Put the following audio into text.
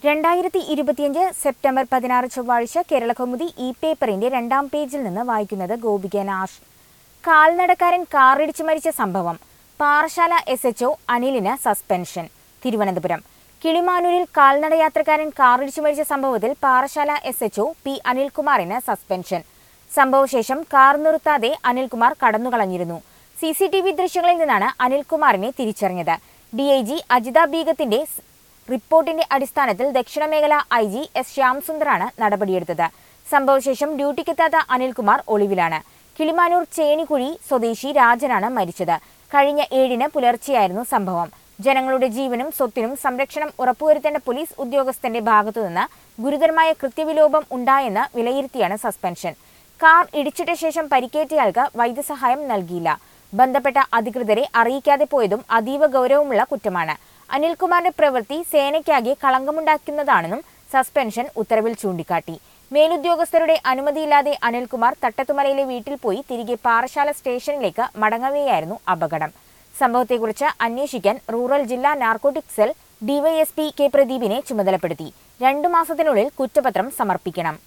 രണ്ടായിരത്തി ഇരുപത്തിയഞ്ച് സെപ്റ്റംബർ പതിനാറ് ചൊവ്വാഴ്ച കേരളകൗമുദി ഇ പേപ്പറിന്റെ രണ്ടാം പേജിൽ നിന്ന് വായിക്കുന്നത് ഗോപിക നാഷ് കാൽനടക്കാരൻ കാറിടിച്ച് മരിച്ച സംഭവം പാറശാല എസ് എച്ച്ഒ അനിലിന് സസ്പെൻഷൻ തിരുവനന്തപുരം കിളിമാനൂരിൽ കാൽനടയാത്രക്കാരൻ കാറിടിച്ച് മരിച്ച സംഭവത്തിൽ പാറശാല എസ് എച്ച്ഒ പി അനിൽകുമാറിന് സസ്പെൻഷൻ സംഭവശേഷം കാർ നിർത്താതെ അനിൽകുമാർ കടന്നുകളഞ്ഞിരുന്നു സി സി ടി വി ദൃശ്യങ്ങളിൽ നിന്നാണ് അനിൽകുമാറിനെ തിരിച്ചറിഞ്ഞത് ഡി ഐ ജി അജിത ബീഗത്തിന്റെ സ് റിപ്പോർട്ടിന്റെ അടിസ്ഥാനത്തിൽ ദക്ഷിണമേഖല ഐ ജി എസ് ശ്യാംസുന്ദറാണ് നടപടിയെടുത്തത് സംഭവശേഷം ഡ്യൂട്ടിക്കെത്താത്ത അനിൽകുമാർ ഒളിവിലാണ് കിളിമാനൂർ ചേനിക്കുഴി സ്വദേശി രാജനാണ് മരിച്ചത് കഴിഞ്ഞ ഏഴിന് പുലർച്ചെയായിരുന്നു സംഭവം ജനങ്ങളുടെ ജീവനും സ്വത്തിനും സംരക്ഷണം ഉറപ്പുവരുത്തേണ്ട പോലീസ് ഉദ്യോഗസ്ഥന്റെ ഭാഗത്തുനിന്ന് ഗുരുതരമായ കൃത്യവിലോപം ഉണ്ടായെന്ന് വിലയിരുത്തിയാണ് സസ്പെൻഷൻ കാർ ഇടിച്ചിട്ട ശേഷം പരിക്കേറ്റയാൾക്ക് വൈദ്യസഹായം നൽകിയില്ല ബന്ധപ്പെട്ട അധികൃതരെ അറിയിക്കാതെ പോയതും അതീവ ഗൗരവമുള്ള കുറ്റമാണ് അനിൽകുമാറിന്റെ പ്രവൃത്തി സേനയ്ക്കാകെ കളങ്കമുണ്ടാക്കുന്നതാണെന്നും സസ്പെൻഷൻ ഉത്തരവിൽ ചൂണ്ടിക്കാട്ടി മേലുദ്യോഗസ്ഥരുടെ അനുമതിയില്ലാതെ അനിൽകുമാർ തട്ടത്തുമലയിലെ വീട്ടിൽ പോയി തിരികെ പാറശാല സ്റ്റേഷനിലേക്ക് മടങ്ങവെയായിരുന്നു അപകടം സംഭവത്തെക്കുറിച്ച് അന്വേഷിക്കാൻ റൂറൽ ജില്ലാ നാർക്കോട്ടിക് സെൽ ഡിവൈഎസ്പി കെ പ്രദീപിനെ ചുമതലപ്പെടുത്തി രണ്ടു മാസത്തിനുള്ളിൽ കുറ്റപത്രം സമർപ്പിക്കണം